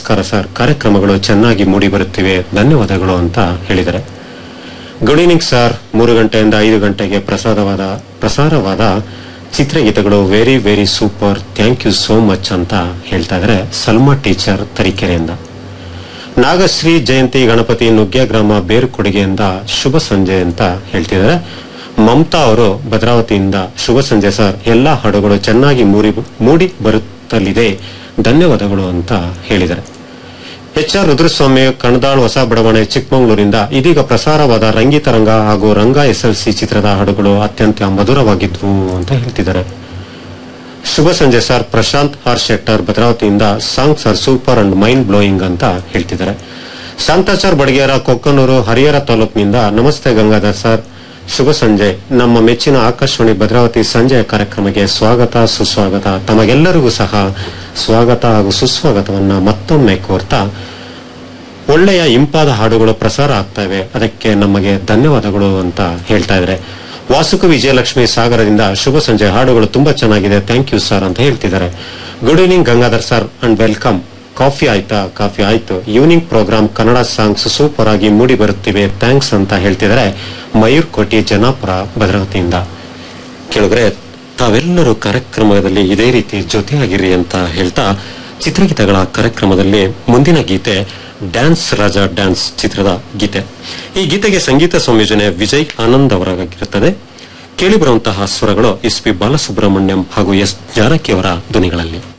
ನಮಸ್ಕಾರ ಸರ್ ಕಾರ್ಯಕ್ರಮಗಳು ಚೆನ್ನಾಗಿ ಮೂಡಿ ಬರುತ್ತಿವೆ ಧನ್ಯವಾದಗಳು ಅಂತ ಹೇಳಿದ್ದಾರೆ ಗುಡ್ ಈವ್ನಿಂಗ್ ಸರ್ ಮೂರು ಗಂಟೆಯಿಂದ ಐದು ಗಂಟೆಗೆ ಪ್ರಸಾದವಾದ ಪ್ರಸಾರವಾದ ಚಿತ್ರಗೀತೆಗಳು very very super thank you so much ಅಂತ ಹೇಳ್ತಾ ಇದ್ದಾರೆ ಸಲ್ಮಾ ಟೀಚರ್ ತರೀಕೆರೆಯಿಂದ ನಾಗಶ್ರೀ ಜಯಂತಿ ಗಣಪತಿ ನುಗ್ಗ್ಯ ಗ್ರಾಮ ಬೇರುಕೊಡುಗೆಯಿಂದ ಶುಭ ಸಂಜೆ ಅಂತ ಹೇಳ್ತಿದ್ದಾರೆ ಮಮತಾ ಅವರು ಭದ್ರಾವತಿಯಿಂದ ಶುಭ ಸಂಜೆ ಸರ್ ಎಲ್ಲಾ ಹಾಡುಗಳು ಚೆನ್ನಾಗಿ ಮೂಡಿ ಮೂಡಿ ಬರುತ್ತಲಿದೆ ಧನ್ಯವಾದಗಳು ಅಂತ ಹೇಳಿದ್ದಾರೆ ಎಚ್ ಆರ್ ರುದ್ರಸ್ವಾಮಿ ಕಣದಾಳ್ ಹೊಸ ಬಡಾವಣೆ ಚಿಕ್ಕಮಗಳೂರಿಂದ ಇದೀಗ ಪ್ರಸಾರವಾದ ರಂಗಿತರಂಗ ಹಾಗೂ ರಂಗ ಎಸ್ಎಲ್ಸಿ ಚಿತ್ರದ ಹಾಡುಗಳು ಅತ್ಯಂತ ಮಧುರವಾಗಿದ್ವು ಅಂತ ಹೇಳ್ತಿದ್ದಾರೆ ಶುಭ ಸಂಜೆ ಸರ್ ಪ್ರಶಾಂತ್ ಆರ್ ಶೆಟ್ಟರ್ ಭದ್ರಾವತಿಯಿಂದ song sir super and mind blowing ಅಂತ ಹೇಳ್ತಿದ್ದಾರೆ ಶಾಂತಾಚಾರ್ ಬಡಗೇರ ಕೊಕ್ಕನೂರು ಹರಿಹರ ತಾಲೂಕಿನಿಂದ ನಮಸ್ತೆ ಗಂಗಾಧರ್ ಸರ್ ಶುಭ ಸಂಜೆ ನಮ್ಮ ಮೆಚ್ಚಿನ ಆಕಾಶವಾಣಿ ಭದ್ರಾವತಿ ಸಂಜೆಯ ಕಾರ್ಯಕ್ರಮಕ್ಕೆ ಸ್ವಾಗತ ಸುಸ್ವಾಗತ ತಮಗೆಲ್ಲರಿಗೂ ಸಹ ಸ್ವಾಗತ ಹಾಗೂ ಸುಸ್ವಾಗತವನ್ನ ಮತ್ತೊಮ್ಮೆ ಕೋರ್ತಾ ಒಳ್ಳೆಯ ಇಂಪಾದ ಹಾಡುಗಳು ಪ್ರಸಾರ ಆಗ್ತವೆ ಅದಕ್ಕೆ ನಮಗೆ ಧನ್ಯವಾದಗಳು ಅಂತ ಹೇಳ್ತಾ ಇದ್ದಾರೆ ವಾಸುಕು ವಿಜಯಲಕ್ಷ್ಮಿ ಸಾಗರದಿಂದ ಶುಭ ಸಂಜೆ ಹಾಡುಗಳು ತುಂಬಾ ಚೆನ್ನಾಗಿದೆ ಥ್ಯಾಂಕ್ ಯು ಸರ್ ಅಂತ ಹೇಳ್ತಿದ್ದಾರೆ good evening Gangadhar sir and welcome coffee ಆಯ್ತಾ ಕಾಫಿ ಆಯ್ತು evening program Kannada songs super ಆಗಿ ಮೂಡಿ ಬರುತ್ತಿವೆ ಥ್ಯಾಂಕ್ಸ್ ಅಂತ ಹೇಳ್ತಿದ್ದಾರೆ ಮಯೂರ್ ಕೋಟಿ ಜನಾಪುರ ಭದ್ರಾವತಿಯಿಂದ ಕೇಳಿದ್ರೆ ತಾವೆಲ್ಲರೂ ಕಾರ್ಯಕ್ರಮದಲ್ಲಿ ಇದೇ ರೀತಿ ಜೊತೆಯಾಗಿರಿ ಅಂತ ಹೇಳ್ತಾ ಚಿತ್ರಗೀತೆಗಳ ಕಾರ್ಯಕ್ರಮದಲ್ಲಿ ಮುಂದಿನ ಗೀತೆ ಡ್ಯಾನ್ಸ್ ರಾಜ ಡ್ಯಾನ್ಸ್ ಚಿತ್ರದ ಗೀತೆ ಈ ಗೀತೆಗೆ ಸಂಗೀತ ಸಂಯೋಜನೆ ವಿಜಯ್ ಆನಂದ್ ಅವರಾಗಿರುತ್ತದೆ ಕೇಳಿಬರುವಂತಹ ಸ್ವರಗಳು ಎಸ್ ಪಿ ಬಾಲಸುಬ್ರಹ್ಮಣ್ಯಂ ಹಾಗೂ ಎಸ್ ಜಾನಕಿ ಅವರ ಧ್ವನಿಗಳಲ್ಲಿ